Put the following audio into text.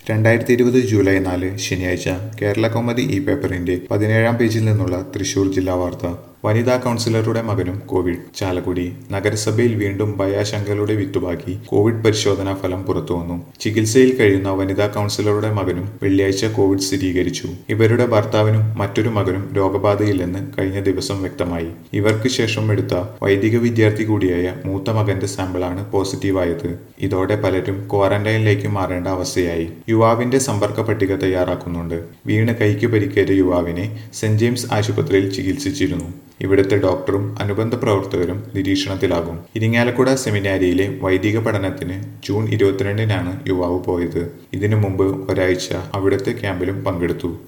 രണ്ടായിരത്തി ഇരുപത് ജൂലൈ നാല് ശനിയാഴ്ച കേരള കൗമുദി ഇ പേപ്പറിന്റെ പതിനേഴാം പേജിൽ നിന്നുള്ള തൃശൂർ ജില്ലാ വാർത്ത വനിതാ കൗൺസിലറുടെ മകനും കോവിഡ് ചാലക്കുടി നഗരസഭയിൽ വീണ്ടും ഭയാശങ്കകളുടെ വിത്തുപാക്കി കോവിഡ് പരിശോധനാ ഫലം പുറത്തുവന്നു ചികിത്സയിൽ കഴിയുന്ന വനിതാ കൗൺസിലറുടെ മകനും വെള്ളിയാഴ്ച കോവിഡ് സ്ഥിരീകരിച്ചു ഇവരുടെ ഭർത്താവിനും മറ്റൊരു മകനും രോഗബാധയില്ലെന്ന് കഴിഞ്ഞ ദിവസം വ്യക്തമായി ഇവർക്ക് ശേഷം എടുത്ത വൈദിക വിദ്യാർത്ഥി കൂടിയായ മൂത്ത മകന്റെ സാമ്പിളാണ് പോസിറ്റീവായത് ഇതോടെ പലരും ക്വാറന്റൈനിലേക്ക് മാറേണ്ട അവസ്ഥയായി യുവാവിന്റെ സമ്പർക്ക പട്ടിക തയ്യാറാക്കുന്നുണ്ട് വീണ് കൈക്ക് പരിക്കേറ്റ യുവാവിനെ സെന്റ് ജെയിംസ് ആശുപത്രിയിൽ ചികിത്സിച്ചിരുന്നു ഇവിടുത്തെ ഡോക്ടറും അനുബന്ധ പ്രവർത്തകരും നിരീക്ഷണത്തിലാകും ഇരിങ്ങാലക്കുട സെമിനാരിയിലെ വൈദിക പഠനത്തിന് ജൂൺ ഇരുപത്തിരണ്ടിനാണ് യുവാവ് പോയത് ഇതിനു മുമ്പ് ഒരാഴ്ച അവിടുത്തെ ക്യാമ്പിലും പങ്കെടുത്തു